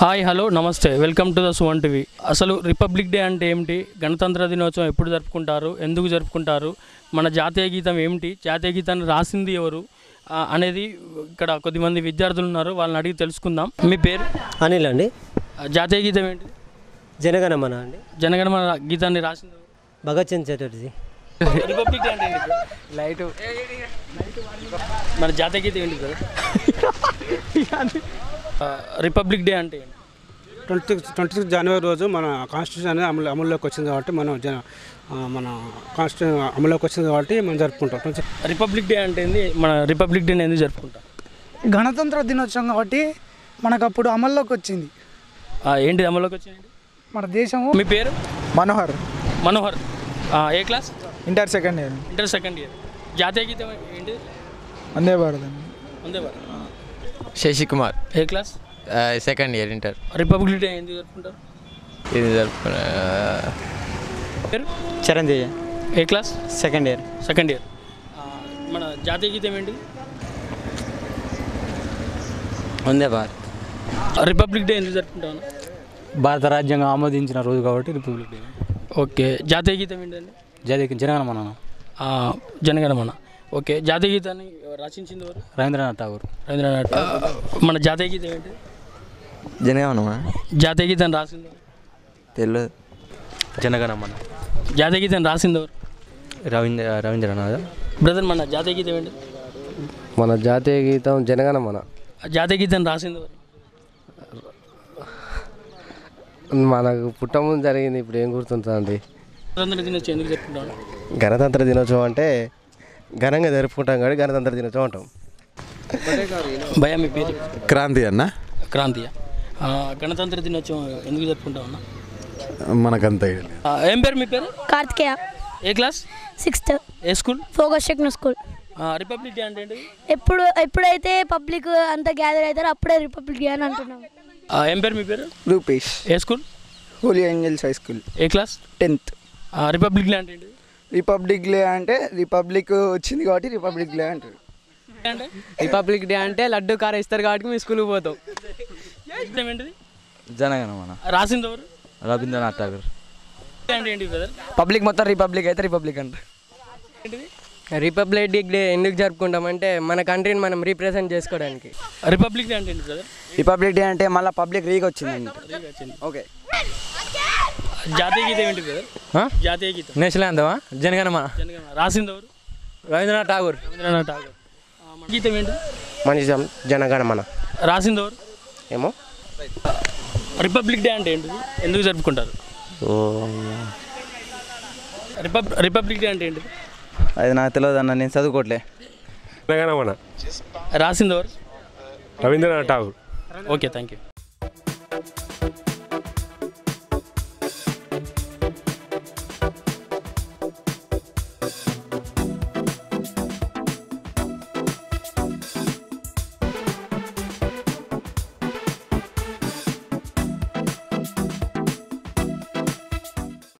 Hi hello నమస్తే welcome to the సువన్ TV అసలు రిపబ్లిక్ డే అంటే ఏమిటి గణతంత్ర దినోత్సవం ఎప్పుడు జరుపుకుంటారు ఎందుకు జరుపుకుంటారు మన జాతీయ గీతం ఏమిటి జాతీయ గీతాన్ని రాసింది ఎవరు ఆ, అనేది ఇక్కడ కొద్దిమంది విద్యార్థులు ఉన్నారు వాళ్ళని అడిగి తెలుసుకుందాం మీ పేరు అనిల్ అండి ఆ, జాతీయ గీతం ఏంటి జనగణమన అండి జనగణమన గీతాన్ని రాసింది ఎవరు? భగత్ సింగ్ చటర్జీ రిపబ్లిక్ డే అంటే ఏంటి లైట్ మన జాతీయ గీతం ఏంటి కదా రిపబ్లిక్ డే అంటే ఏంటి ట్వంటీ ట్వంటీ సిక్స్ జనవరి రోజు మన కాన్స్టిట్యూషన్ అనేది అమలు అమల్లోకి వచ్చింది కాబట్టి మనం జన ఆ, మన కాన్స్టిట్యూషన్ అమల్లోకి వచ్చింది కాబట్టి మనం జరుపుకుంటాం ట్వంటీ రిపబ్లిక్ డే అంటే ఏంది మన రిపబ్లిక్ డేని ఎందుకు జరుపుకుంటాం గణతంత్ర దినోత్సవం కాబట్టి మనకు అప్పుడు అమల్లోకి వచ్చింది ఆ, ఏంటి అమలులోకి వచ్చింది మన దేశము మీ పేరు మనోహర్ మనోహర్ ఆ, ఏ class inter second year inter second year జాతీయ గీతం ఏంటి వందే భారత్ అండి అందే వారు. శశికుమార్ ఏ class second year inter republic day ఎందుకు జరుపుకుంటారు ఇది జరుపుకున్న పేరు చిరంజీవి ఏ class second year second year ఆ, మన జాతీయ గీతం ఏంటి వందే భారత్ రిపబ్లిక్ డే ఎందుకు జరుపుకుంటాను భారత రాజ్యాంగం ఆమోదించిన రోజు కాబట్టి రిపబ్లిక్ డే ఓకే జాతీయ గీతం ఏంటండి జాతీయ జనగణమన ఆ, జనగణమన ఓకే జాతీయ గీతాన్ని రచించింది ఎవరు రవీంద్రనాథ్ ఠాగూర్ రవీంద్రనాథ్ ఠాగూర్. మన జాతీయ గీతం ఏంటి జనగణమా జాతీయ గీతాన్ని రాసింది ఎవరు? తెలియదు జనగణమన జాతీయ గీతాన్ని రాసింది ఎవరు రవీంద్ర రవీంద్రనాథ్ బ్రదర్ మన జాతీయ గీతం ఏంటి మన జాతీయ గీతం జనగణమన ఆ జాతీయ గీతాన్ని రాసింది ఎవరు మనకు పుట్టముందు జరిగింది ఇప్పుడు ఏం గుర్తుంటుందండి స్వతంత్ర దినోత్సవం ఎందుకు జరుపుకుంటాను గణతంత్ర దినోత్సవం అంటే ఘనంగా జరుపుకుంటాం కాబట్టి గణతంత్ర దినోత్సవం అంటాం భయ మీ పేరు క్రాంతి అన్న క్రాంతియ ఆ, గణతంత్ర దినోత్సవం ఎందుకు జరుపుకుంటాం అన్న మనకంత idea లేదు. ఆ, ఏం పేరు మీ పేరు కార్తికేయ ఏ క్లాస్ సిక్స్త్ ఏ స్కూల్ ఫోకస్ టెక్నో స్కూల్ ఆ, రిపబ్లిక్ డే అంటే ఏంటి ఎప్పుడు ఎప్పుడైతే పబ్లిక్ అంతా గ్యాదర్ అవుతారో అప్పుడే రిపబ్లిక్ డే అని అంటున్నాం ఆ, ఏం పేరు మీ పేరు రూపేష్ ఏ school holy angels high school ఏ క్లాస్ టెన్త్ ఆ, రిపబ్లిక్ డే అంటే ఏంటి రిపబ్లిక్ డే అంటే రిపబ్లిక్ వచ్చింది కాబట్టి రిపబ్లిక్ డే అంటారు అంటే రిపబ్లిక్ డే అంటే లడ్డు కార ఇస్తారు కాబట్టి మీ స్కూల్కి పోతాం గీతం ఏంటిది జనగణమన ఆ, రాసింది ఎవరు రవీంద్రనాథ్ ఠాగూర్ అంటే ఏంటి బ్రదర్ పబ్లిక్ మొత్తం రిపబ్లిక్ అయితే రిపబ్లిక్ అంటారు ఏంటిది రిపబ్లిక్ డే ఎందుకు జరుపుకుంటామంటే మన కంట్రీని మనం రీప్రజెంట్ చేసుకోవడానికి రిపబ్లిక్ డే అంటే ఏంటి బ్రదర్ రిపబ్లిక్ డే అంటే మళ్ళీ పబ్లిక్ రీగ్ వచ్చింది ఓకే జాతీయ గీతం ఏంటి బ్రదర్ జాతీయ గీతం నేషనల్ అంతమా జనగణమన జనగణ రాసింది ఎవరు రవీంద్రనాథ్ ఠాగూర్ రవీంద్రనాథ్ ఠాగూర్ ఆ, మన గీతం ఏంటి మనిషం జనగణమన రాసింది ఎవరు ఏమో రిపబ్లిక్ డే అంటే ఏంటిది ఎందుకు జరుపుకుంటారు రిపబ్ రిపబ్లిక్ డే అంటే ఏంటిది అది నాకు తెలియదు అన్న నేను చదువుకోవట్లే జనగణమన రాసింది ఎవరు Rabindranath Tagore okay thank you